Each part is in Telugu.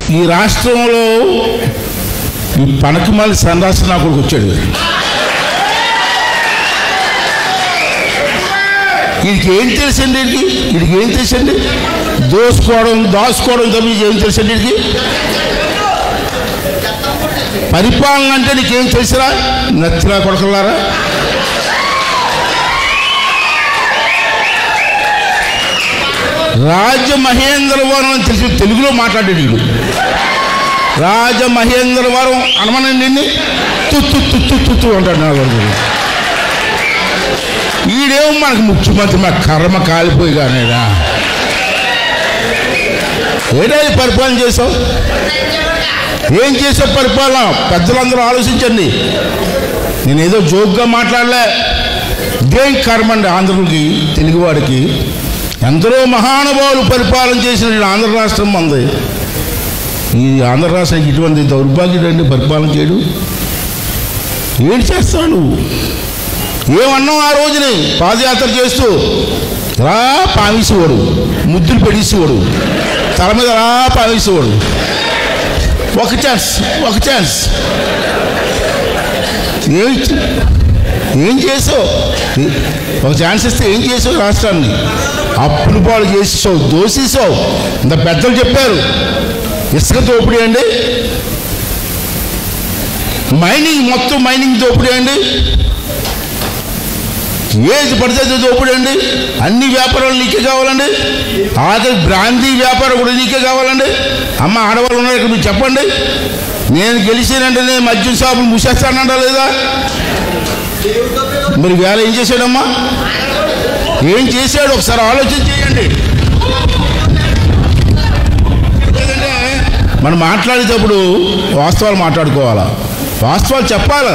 ఈ రాష్ట్రంలో ఈ పనకమాలి సన్రాష్ట్రం నా కొడుకు వచ్చాడు వీడికి ఏం తెలుసండి వీడికి వీడికి ఏం తెలుసండి దోసుకోవడం దాచుకోవడం తప్ప ఏం తెలుసండి వీడికి పరిపాలన అంటే నీకేం తెలుసురా నచ్చినా కొడకలారా రాజమహేంద్రవరం అని తెలిసి తెలుగులో మాట్లాడాడు వీడు రాజమహేంద్రవరం అనమనండి నిన్ను తుత్తు తుత్తు తుత్తు అంటాడు నా కొడుకు ఈడేమో మనకు ముఖ్యమంత్రి మా కర్మ కాలిపోయి కానేరా ఏడా ఈ పరిపాలన చేసావు ఏం చేసావు పరిపాలన పెద్దలందరూ ఆలోచించండి నేను ఏదో జోక్గా మాట్లాడలే దేం కర్మ అండి ఆంధ్రులకి తెలుగువాడికి ఎందరో మహానుభావులు పరిపాలన చేసిన ఈ ఆంధ్ర రాష్ట్రం మంది ఈ ఆంధ్ర రాష్ట్రానికి ఇటువంటి దౌర్భాగ్యుడు అండి పరిపాలన చేయడు ఏం చేస్తావు నువ్వు ఏమన్నావు ఆ రోజుని పాదయాత్ర చేస్తూ రా పావేసేవాడు ముద్దులు పెట్టేసేవాడు తల మీద రా పావేసేవాడు ఒక ఛాన్స్ ఒక ఛాన్స్ ఏం చే- ఏం చేసావు ఒక ఛాన్స్ ఇస్తే ఏం చేసావు రాష్ట్రాన్ని అప్పులు పాలు చేసేసావు దోసేసావు ఇంత పెద్దలు చెప్పారు ఇసుక దోపిడీ అండి మైనింగ్ మొత్తం మైనింగ్ దోపిడీ అండి ఏది పడితే అది దోపిడీ అండి అన్ని వ్యాపారాలు నీకే కావాలండి ఆఖరి బ్రాందీ వ్యాపారం కూడా నీకే కావాలండి అమ్మ ఆడవాళ్ళు ఉన్నారు ఇక్కడ మీరు చెప్పండి నేను గెలిచానంటే నేను మద్యం షాపులు మూసేస్తానంటా లేదా మరి వేళ ఏం చేశాడమ్మా ఏం చేశాడు ఒకసారి ఆలోచన చేయండి ఎందుకంటే మనం మాట్లాడేటప్పుడు వాస్తవాలు మాట్లాడుకోవాలా వాస్తవాలు చెప్పాలా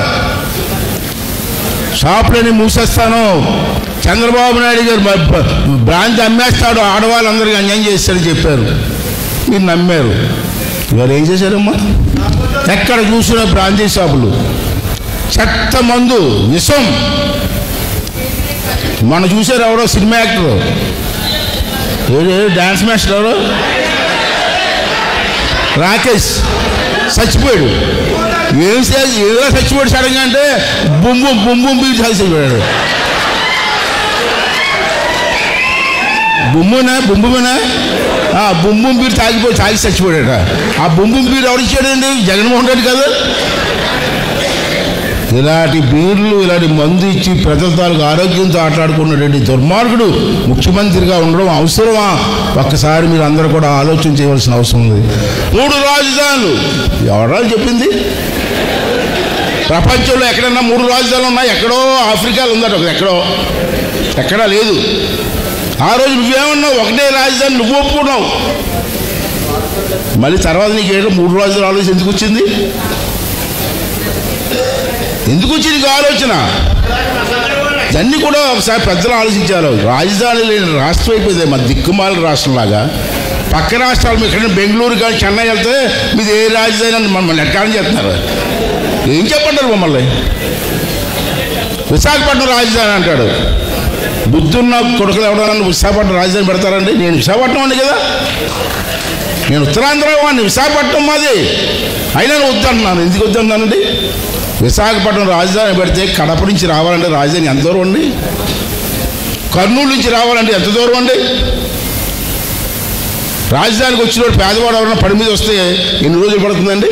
షాపులని మూసేస్తాను చంద్రబాబు నాయుడు గారు బ- బ- బ్రాంతి అమ్మేస్తాడు ఆడవాళ్ళందరికీ అన్యాయం చేస్తాడని చెప్పారు మీరు నమ్మారు ఇవాళ ఏం చేశారమ్మా ఎక్కడ చూసిన బ్రాంతి షాపులు చెత్త మందు విషం మనం చూసారు ఎవరో సినిమా యాక్టర్ ఏడు డాన్స్ మాస్టర్ ఎవరో రాకేష్ చచ్చిపోయాడు ఏం చే- ఏదో చచ్చిపోయాడు సడన్గా అంటే బొమ్ము బొమ్ము బీడి చచ్చిపోయాడు బొమ్మునా బొమ్మునా ఆ బొమ్ము బీరు తాగిపోయి తాగి చచ్చిపోయాడట ఆ బొమ్ము బీరు ఎవరు ఇచ్చాడండి జగన్మోహన్ రెడ్డి కదా ఇలాంటి బీర్లు ఇలాంటి మందు ఇచ్చి ప్రజల తాలూకు ఆరోగ్యంతో ఆటలాడుకున్నటువంటి దుర్మార్గుడు ముఖ్యమంత్రిగా ఉండడం అవసరమా ఒక్కసారి మీరు అందరూ కూడా ఆలోచన చేయవలసిన అవసరం ఉంది మూడు రాజధానులు ఎవరా చెప్పింది ప్రపంచంలో ఎక్కడన్నా మూడు రాజధానులు ఉన్నాయి ఎక్కడో ఆఫ్రికాలో ఉందట ఒకటి ఎక్కడో ఎక్కడా లేదు ఆ రోజు నువ్వేమన్నావు ఒకటే రాజధాని నువ్వు ఒప్పుకున్నావు మళ్ళీ తర్వాత నీకు ఏంటో మూడు రాజధానులు ఆలోచన ఎందుకు వచ్చింది ఎందుకు వచ్చింది నీకు ఆలోచన ఇవన్నీ కూడా ఒకసారి పెద్దలు ఆలోచించారు రాజధాని లేని రాష్ట్రం అయిపోయింది మన దిక్కుమాల రాష్ట్రంలాగా పక్క రాష్ట్రాలు మీరు ఎక్కడైనా బెంగళూరు కానీ చెన్నై వెళ్తే మీది ఏ రాజధాని అని మమ్మల్ని ఎట్లా చెప్తున్నారు ఏం చెప్పంటారు మమ్మల్ని విశాఖపట్నం రాజధాని అంటాడు బుద్ధున్న కొడుకులు ఎవడన్నా విశాఖపట్నం రాజధాని పెడతారండి నేను విశాఖపట్నం అండి కదా నేను ఉత్తరాంధ్ర వాడిని విశాఖపట్నం మాది అయినా నేను వద్దంటున్నాను ఎందుకు వద్దంటున్నానండి విశాఖపట్నం రాజధాని పెడితే కడప నుంచి రావాలంటే రాజధాని ఎంత దూరం అండి కర్నూలు నుంచి రావాలంటే ఎంత దూరం అండి రాజధానికి వచ్చినప్పుడు పేదవాడు ఎవరైనా పడి మీద వస్తే ఎన్ని రోజులు పడుతుందండి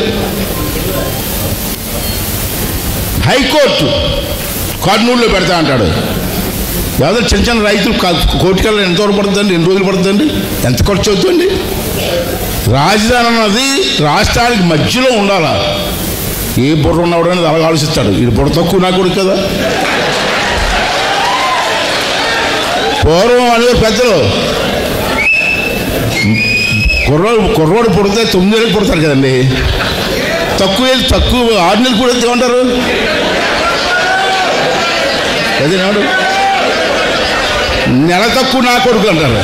హైకోర్టు కర్నూలులో పెడతా అంటాడు ఎవరో చిన్న చిన్న రైతులు కోటికల్లో ఎంత వరకు పడుతుందండి ఎన్ని రోజులు పడుతుందండి ఎంత ఖర్చు అవుతుందండి రాజధాని అన్నది రాష్ట్రానికి మధ్యలో ఉండాలా ఏ బుర్ర ఉన్నవాడు అనేది అలాగ ఆలోచిస్తాడు ఇది బుర్ర తక్కువ నా కొడుకు కదా పూర్వం అనేవారు పెద్దలు కుర్రోడు కుర్రోడు పుడితే తొమ్మిది ఏళ్ళకి పుడతారు కదండి తక్కువ ఏళ్ళు తక్కువ ఆరు నెలలు పుడితే ఏమంటారు అదేనాడు నెల తక్కువ నా కొడుకు అంటారు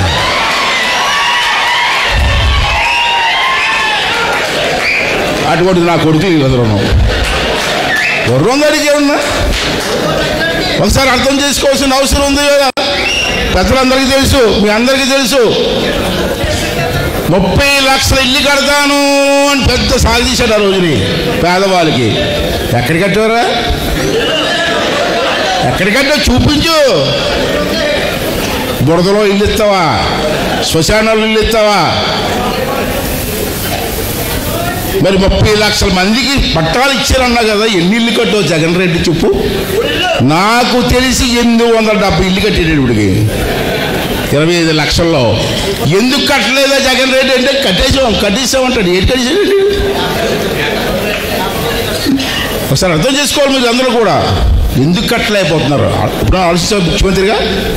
అటువంటి నా కొడుకు ఎదురున్నాం గుర్రం దాడికి ఏమన్నా ఒకసారి అర్థం చేసుకోవాల్సిన అవసరం ఉంది కదా పెద్దలందరికీ తెలుసు మీ అందరికీ తెలుసు ముప్పై లక్షల ఇల్లు కడతాను అని పెద్ద సాగదీశాడు ఆ రోజుని పేదవాళ్ళకి ఎక్కడ కట్టారా ఎక్కడ కట్టా చూపించు బురదలో ఇల్లు ఇస్తావా శ్మశానాలు ఇల్లు ఇస్తావా మరి ముప్పై లక్షల మందికి పట్టాలు ఇచ్చారన్నా కదా ఎన్ని ఇల్లు కట్టావు జగన్ రెడ్డి చెప్పు నాకు తెలిసి ఎనిమిది వందల డెబ్బై ఇల్లు కట్టాడు ఇప్పటికి ఇరవై ఐదు లక్షల్లో ఎందుకు కట్టలేదా జగన్ రెడ్డి అంటే కట్టేసాం కట్టేసామంటాడు ఏంటి కట్టేసాడండి ఒకసారి అర్థం చేసుకోవాలి మీరు అందరూ కూడా ఎందుకు కట్టలేకపోతున్నారు ఇప్పుడు ఆలోచించారు ముఖ్యమంత్రిగా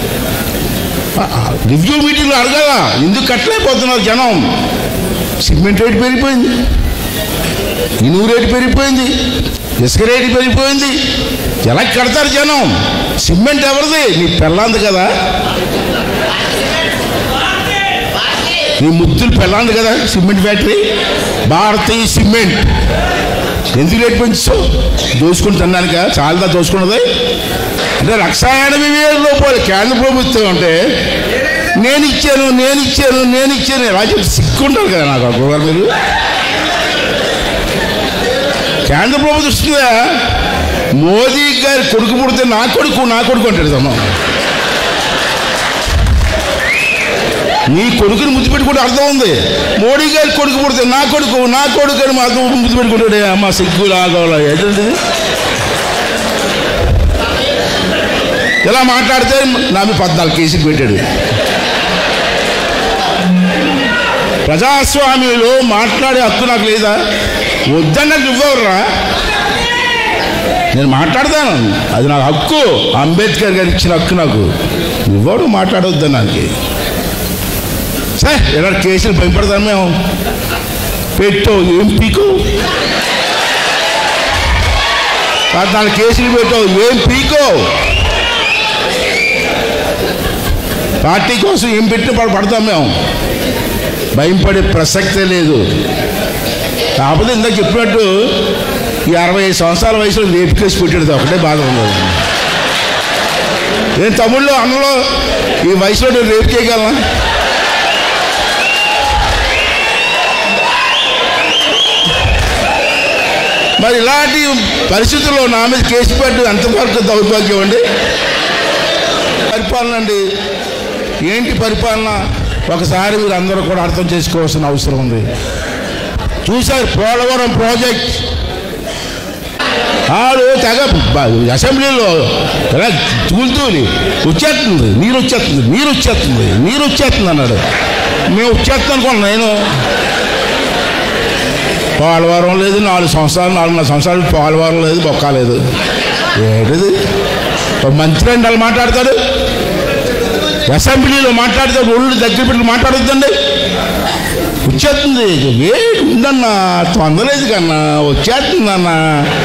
రివ్యూ మీటింగ్లో అడగాల ఎందుకు కట్టలేకపోతున్నారు జనం సిమెంట్ రేటు పెరిగిపోయింది ఇనుము రేటు పెరిగిపోయింది ఇసుక రేటు పెరిగిపోయింది ఎలా కడతారు జనం సిమెంట్ ఎవరిది నీ పెళ్ళాంది కదా నీ ముద్దులు పెళ్ళాంది కదా సిమెంట్ ఫ్యాక్టరీ భారతీయ సిమెంట్ ఎందుకు రేటు పెంచావు దోసుకుని తిన్నానుక చాలా దోసుకున్నది అంటే లక్ష ఎనభై వేల రూపాయలు కేంద్ర ప్రభుత్వం అంటే నేను ఇచ్చాను నేను ఇచ్చాను నేను ఇచ్చాను ఎలా చెప్పి సిక్కుంటారు కదా నాకు అప్పుడు మీరు కేంద్ర ప్రభుత్వం ఇస్తుందా మోదీ గారి కొడుకు పుడితే నా కొడుకు నా కొడుకు అంటాడు తను నీ కొడుకుని ముద్దు పెట్టుకుంటే అర్థం ఉంది మోడీ గారి కొడుకు పుడితే నా కొడుకు నా కొడుకు అని మాకు ముద్దు పెట్టుకుంటాడే అమ్మ సిగ్గు లాగోలా ఏంటంటే ఇలా మాట్లాడితే నా మీద పద్నాలుగు కేసులు పెట్టాడు ప్రజాస్వామ్యంలో మాట్లాడే హక్కు నాకు లేదా వద్దన్నట్టు ఇవ్వరురా నేను మాట్లాడతాను అది నాకు హక్కు అంబేద్కర్ గారు ఇచ్చిన హక్కు నాకు ఇవ్వడు మాట్లాడొద్దని నాకు సరే ఇలా కేసులు భయపడతాను మేము పెట్టు ఏం పీకు పద్నాలుగు కేసులు పెట్టావు ఏం పీకో పార్టీ కోసం ఏం పెట్టిన పడ పడతాం మేము భయం పడే ప్రసక్తే లేదు కాకపోతే ఇందాక చెప్పినట్టు ఈ అరవై ఐదు సంవత్సరాల వయసులో రేపు కేసు పెట్టాడు ఒకటే బాధ ఉంది నేను తమ్ముళ్ళు అన్నలో ఈ వయసులో నేను రేపు చేయగలనా మరి ఇలాంటి పరిస్థితుల్లో నా మీద కేసు పెట్టు ఎంతవరకు దౌర్భాగ్యం అండి పరిపాలన అండి ఏంటి పరిపాలన ఒకసారి మీరు అందరూ కూడా అర్థం చేసుకోవాల్సిన అవసరం ఉంది చూశారు పోలవరం ప్రాజెక్ట్ ఆడు తెగ బ- అసెంబ్లీలో తెగ తూలుతూలి వచ్చేస్తుంది నీరు వచ్చేస్తుంది నీరు వచ్చేస్తుంది నీరు వచ్చేస్తుంది అన్నాడు మేము వచ్చేస్తాం అనుకున్నాం నేను పోలవరం లేదు నాలుగు సంవత్సరాలు నాలుగున్నర సంవత్సరాలు పోలవరం లేదు బొక్క లేదు ఏంటిది ఒక మంత్రి అండి వాళ్ళు మాట్లాడతాడు అసెంబ్లీలో మాట్లాడితే ఒళ్ళు దగ్గర పెట్టి మాట్లాడొద్దండి వచ్చేస్తుంది వేడి ఉందన్నా తొందరలేదు కన్నా వచ్చేస్తుందన్నా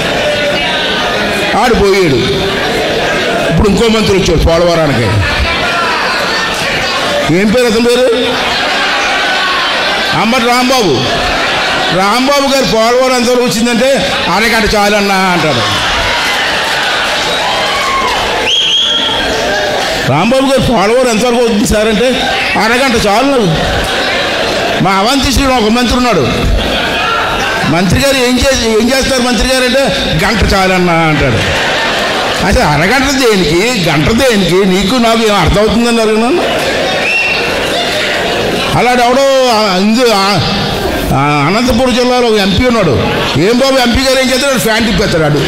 ఆడిపోయాడు ఇప్పుడు ఇంకో మంత్రి వచ్చాడు పోలవరానికి ఏం పేరు అతని పేరు అంబటి రాంబాబు రాంబాబు గారు పోలవరం ఎంతవరకు వచ్చిందంటే అరగంట చాలన్నా అంటాడు రాంబాబు గారు పోలవరం ఎంతవరకు అవుతుంది సార్ అంటే అరగంట చాలు నాకు మా అవంతి శ్రీను ఒక మంత్రి ఉన్నాడు మంత్రి గారు ఏం చేసి ఏం చేస్తారు మంత్రి గారు అంటే గంట చాలన్నా అంటాడు అసలు అరగంట దేనికి గంట దేనికి నీకు నాకు ఏం అర్థమవుతుందని అడిగినాను అలాంటి ఎవడో ఇందు ఆ- ఆ అనంతపురం జిల్లాలో ఒక ఎంపీ ఉన్నాడు ఏం బాబు ఎంపీ గారు ఏం చేస్తాడు ఫ్యాన్ తిప్పేస్తాడు వాడు.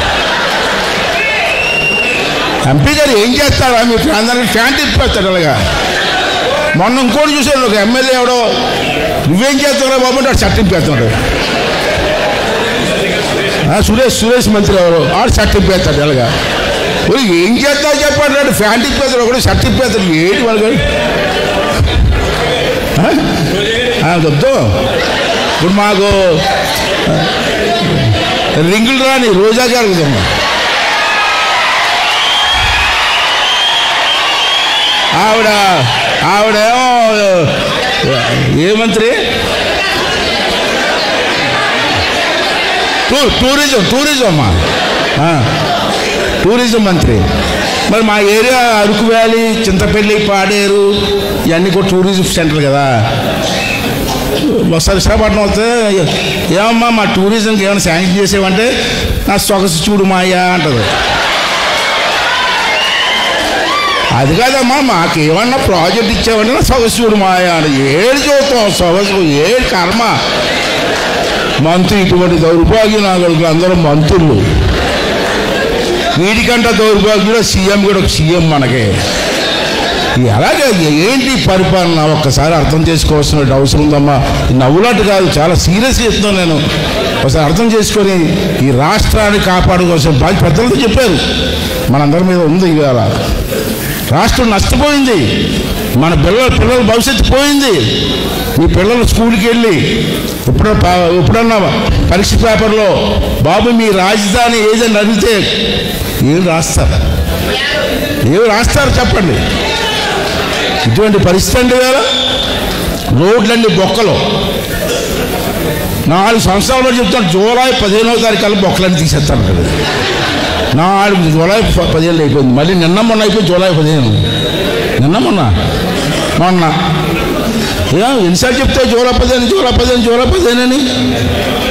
ఎంపీ గారు ఏం చేస్తాడా మీ ప్రాంతానికి ఫ్యాన్ తిప్పేస్తాడు అలాగా మొన్న ఇంకోటి చూశాడు ఒక ఎమ్మెల్యే ఎవడో నువ్వేం చేస్తావురా బాబు అంటే వాడు షర్ట్ తిప్పేస్తున్నాడు ఆ, సురేష్ సురేష్ మంత్రి ఎవరు ఆడు షర్ట్ తిప్పేస్తాడు అలాగా ఒరేయ్, ఏం చేస్తావు చెప్పాడు వాడు ఫ్యాన్ తిప్పేస్తాడు ఒకడు షర్ట్ తిప్పేస్తాడు ఏంటి వాళ్ళు చెప్తాం ఇప్పుడు మాకు రింగులు రాని రోజా జరుగుతాం ఆవిడ ఆవిడేమో ఏ మంత్రి టూ టూరిజం టూరిజం అమ్మా ఆ, టూరిజం మంత్రి మరి మా ఏరియా అరకు వ్యాలీ చింతపల్లి పాడేరు ఇవన్నీ కూడా టూరిజం సెంటర్ కదా ఒకసారి విశాఖపట్నం వస్తే ఏమమ్మా మా టూరిజంకి ఏమైనా శాంక్షన్ చేసేవంటే నా సొగసు చూడు మాయా అంటది అది కాదమ్మా మాకు ఏమన్నా ప్రాజెక్ట్ ఇచ్చావంటే నా సొగసు చూడు మాయా అని ఏడు చూస్తాం సొగసు ఏడు కర్మ మంత్రి ఇటువంటి దౌర్భాగ్యం నాగరికులు అందరూ మంత్రులు వీడికంట దౌర్భాగ్యుడు సీఎం కూడా ఒక సీఎం మనకే ఇది అలాగే ఏంటి పరిపాలన ఒక్కసారి అర్థం చేసుకోవాల్సిన అవసరం ఉందమ్మా ఇది నవ్వులాట కాదు చాలా సీరియస్గా చెప్తున్నాను నేను ఒకసారి అర్థం చేసుకొని ఈ రాష్ట్రాన్ని కాపాడుకోవాల్సిన బాధ్యత పెద్దలతో చెప్పారు మనందరి మీద ఉంది ఇవాళ రాష్ట్రం నష్టపోయింది మన పిల్లల పిల్లల భవిష్యత్తు పోయింది మీ పిల్లలు స్కూల్కి వెళ్ళి ఇప్పుడు ఎప్పుడన్నా పరీక్ష పేపర్లో బాబు మీ రాజధాని ఏదని అడిగితే ఏం రాస్తారు ఏమి రాస్తారు చెప్పండి ఇటువంటి పరిస్థితి అండి వేళ రోడ్లన్నీ బొక్కలు నాలుగు సంవత్సరాల వరకు చెప్తాను జూలై పదిహేనవ తారీఖు కల్లా బొక్కలన్నీ తీసేస్తాను కదా నాలుగు జూలై ప- పదిహేను అయిపోయింది మళ్ళీ నిన్న మొన్న అయిపోయింది జూలై పదిహేను నిన్న మొన్న మొన్న ఏ ఎన్నిసార్లు చెప్తే జూలై పదిహేను జూలై పదిహేను జూలై పదిహేను అని